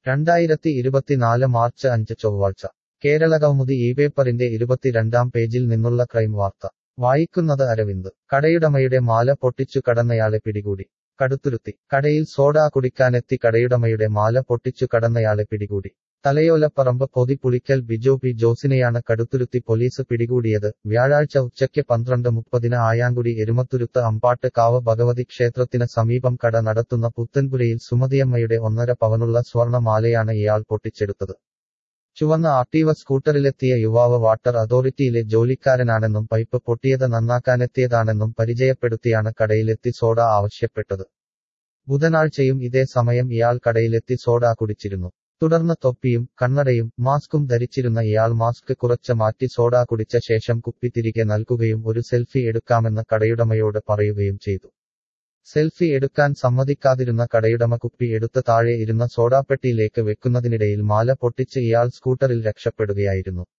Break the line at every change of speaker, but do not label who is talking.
രണ്ടായിരത്തി ഇരുപത്തിനാല് മാർച്ച് അഞ്ച് ചൊവ്വാഴ്ച കേരളകൗമുദി ഈ പേപ്പറിന്റെ ഇരുപത്തിരണ്ടാം പേജിൽ നിന്നുള്ള ക്രൈം വാർത്ത വായിക്കുന്നത് അരവിന്ദ് കടയുടമയുടെ മാല പൊട്ടിച്ചു കടന്നയാളെ പിടികൂടി കടുത്തുരുത്തി കടയിൽ സോഡ കുടിക്കാനെത്തി കടയുടമയുടെ മാല പൊട്ടിച്ചു കടന്നയാളെ പിടികൂടി തലയോലപ്പറമ്പ് പൊതിപ്പുളിക്കൽ ബിജോ പി ജോസിനെയാണ് കടുത്തുരുത്തി പോലീസ് പിടികൂടിയത് വ്യാഴാഴ്ച ഉച്ചയ്ക്ക് പന്ത്രണ്ട് മുപ്പതിന് ആയാങ്കുടി എരുമത്തുരുത്ത് അമ്പാട്ട് കാവ് ഭഗവതി ക്ഷേത്രത്തിന് സമീപം കട നടത്തുന്ന പുത്തൻപുരയിൽ സുമതിയമ്മയുടെ ഒന്നര പവനുള്ള സ്വർണമാലയാണ് ഇയാൾ പൊട്ടിച്ചെടുത്തത് ചുവന്ന ആക്ടീവ സ്കൂട്ടറിലെത്തിയ യുവാവ് വാട്ടർ അതോറിറ്റിയിലെ ജോലിക്കാരനാണെന്നും പൈപ്പ് പൊട്ടിയത് നന്നാക്കാനെത്തിയതാണെന്നും പരിചയപ്പെടുത്തിയാണ് കടയിലെത്തി സോഡ ആവശ്യപ്പെട്ടത് ബുധനാഴ്ചയും ഇതേ സമയം ഇയാൾ കടയിലെത്തി സോഡ കുടിച്ചിരുന്നു തുടർന്ന് തൊപ്പിയും കണ്ണടയും മാസ്കും ധരിച്ചിരുന്ന ഇയാൾ മാസ്ക് കുറച്ച് മാറ്റി സോഡ കുടിച്ച ശേഷം കുപ്പി തിരികെ നൽകുകയും ഒരു സെൽഫി എടുക്കാമെന്ന് കടയുടമയോട് പറയുകയും ചെയ്തു സെൽഫി എടുക്കാൻ സമ്മതിക്കാതിരുന്ന കടയുടമ കുപ്പി എടുത്ത് താഴെ ഇരുന്ന സോഡാപ്പെട്ടിയിലേക്ക് വെക്കുന്നതിനിടയിൽ മാല പൊട്ടിച്ച് ഇയാൾ സ്കൂട്ടറിൽ രക്ഷപ്പെടുകയായിരുന്നു